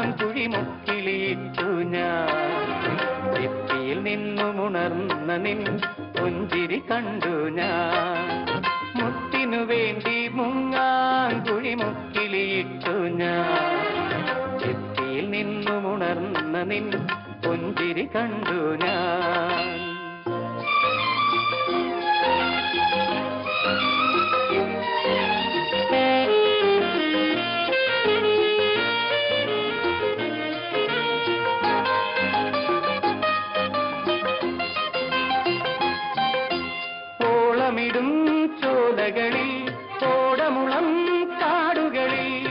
കുഴിമുക്കിളിയിട്ടു ഞാൻ ഭിത്തിയിൽ നിന്നുമുണർന്ന നിൻ പുഞ്ചിരി കണ്ടു ഞാൻ മുത്തിനു വേണ്ടി മുങ്ങാൻ കുഴിമുക്കിളിയിട്ടു ഞാൻ ഭിത്തിയിൽ നിന്നുമുണർന്ന നിൻ പുഞ്ചിരി കണ്ടു ഞാൻ ഓളമിടും ചോലകളിൽ ഓടമുളം കാടുകളിൽ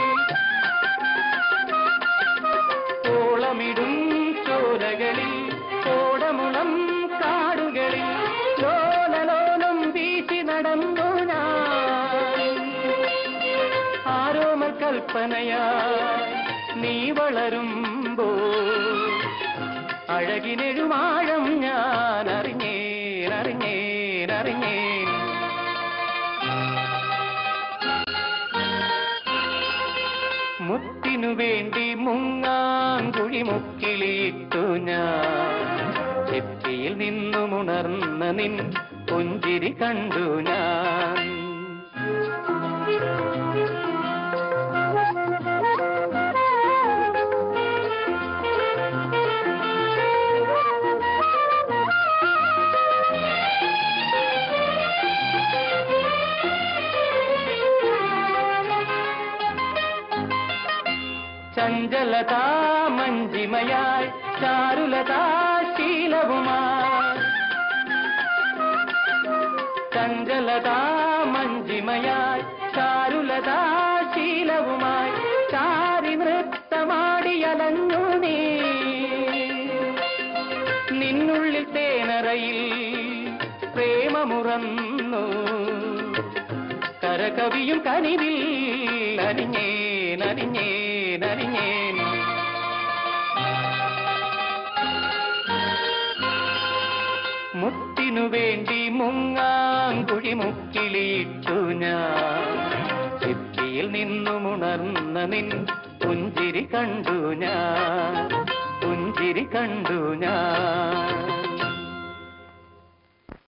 ഓളമിടും ചോലകളിൽ ഓടമുളം കാടുകളിൽ ലോലലോലം വീശി നടന്നു ഞാൻ ആരോമൽ കൽപ്പനയായി നീ വളരുമ്പോ അഴകിനെഴുമാഴം ഞാൻ അറിഞ്ഞേൻ അറിഞ്ഞേൻ അറിഞ്ഞേൻ മുത്തിനു വേണ്ടി മുങ്ങാൻ കുഴിമുക്കിളിയിട്ടു ഞാൻ ചെപ്പിയിൽ നിന്നുമുണർന്ന നിൻ പുഞ്ചിരി കണ്ടു ഞാൻ ചഞ്ചലതാ മഞ്ജിമയായി ചാരുലതാ ശീലവുമായി ചഞ്ചലതാ മഞ്ജിമയായി ചാരുലതാ ശീലവുമായി ചാരി നൃത്തമാടിയലഞ്ഞു നീ നിന്നുള്ളിൽ തേനറയിൽ പ്രേമമുറന്നു കരകവിയും കനിവിൽ അരിഞ്ഞേൻ അരിഞ്ഞേൻ അരിഞ്ഞേൻ മുത്തിനു വേണ്ടി മുങ്ങാൻ കുഴിമുക്കിളിയിട്ടു ഞാൻ ചിത്തിയിൽ നിന്നുമുണർന്ന നിൻ പുഞ്ചിരി കണ്ടു ഞാൻ പുഞ്ചിരി കണ്ടു ഞാൻ